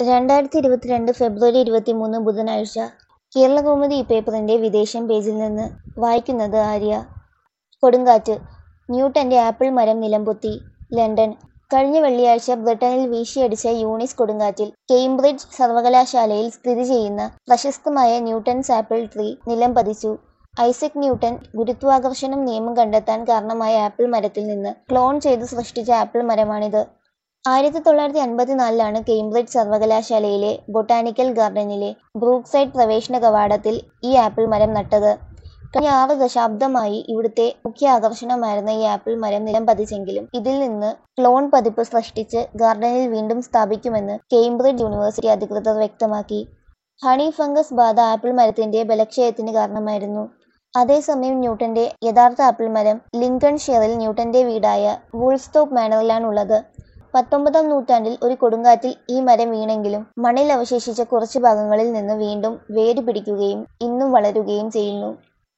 രണ്ടായിരത്തി ഇരുപത്തിരണ്ട് ഫെബ്രുവരി ഇരുപത്തിമൂന്ന് ബുധനാഴ്ച കേരളകൗമുദി പേപ്പറിന്റെ വിദേശം പേജിൽ നിന്ന് വായിക്കുന്നത് ആര്യ കൊടുങ്കാറ്റ് ന്യൂട്ടന്റെ ആപ്പിൾ മരം നിലംപൊത്തി ലണ്ടൻ കഴിഞ്ഞ വെള്ളിയാഴ്ച ബ്രിട്ടനിൽ വീശിയടിച്ച യൂണിസ് കൊടുങ്കാറ്റിൽ കേംബ്രിഡ്ജ് സർവകലാശാലയിൽ സ്ഥിതി ചെയ്യുന്ന പ്രശസ്തമായ ന്യൂട്ടൺസ് ആപ്പിൾ ട്രീ നിലംപതിച്ചു ഐസക് ന്യൂട്ടൻ ഗുരുത്വാകർഷണം നിയമം കണ്ടെത്താൻ കാരണമായ ആപ്പിൾ മരത്തിൽ നിന്ന് ക്ലോൺ ചെയ്ത് സൃഷ്ടിച്ച ആപ്പിൾ മരമാണിത് ആയിരത്തി തൊള്ളായിരത്തി അൻപത്തിനാലിലാണ് കേംബ്രിഡ്ജ് സർവകലാശാലയിലെ ബൊട്ടാനിക്കൽ ഗാർഡനിലെ ബ്രൂക്സൈഡ് പ്രവേശന കവാടത്തിൽ ഈ ആപ്പിൾ മരം നട്ടത് കഴിഞ്ഞ ആറ് ദശാബ്ദമായി ഇവിടുത്തെ മുഖ്യ ആകർഷണമായിരുന്ന ഈ ആപ്പിൾ മരം നിലം പതിച്ചെങ്കിലും ഇതിൽ നിന്ന് ക്ലോൺ പതിപ്പ് സൃഷ്ടിച്ച് ഗാർഡനിൽ വീണ്ടും സ്ഥാപിക്കുമെന്ന് കേംബ്രിഡ്ജ് യൂണിവേഴ്സിറ്റി അധികൃതർ വ്യക്തമാക്കി ഹണി ഫംഗസ് ബാധ ആപ്പിൾ മരത്തിന്റെ ബലക്ഷയത്തിന് കാരണമായിരുന്നു അതേസമയം ന്യൂട്ടന്റെ യഥാർത്ഥ ആപ്പിൾ മരം ലിങ്കൺ ഷെയറിൽ ന്യൂട്ടന്റെ വീടായ വൂൾസ്റ്റോപ്പ് മാനറിലാണുള്ളത് പത്തൊമ്പതാം നൂറ്റാണ്ടിൽ ഒരു കൊടുങ്കാറ്റിൽ ഈ മരം വീണെങ്കിലും മണ്ണിൽ അവശേഷിച്ച കുറച്ചു ഭാഗങ്ങളിൽ നിന്ന് വീണ്ടും വേര് പിടിക്കുകയും ഇന്നും വളരുകയും ചെയ്യുന്നു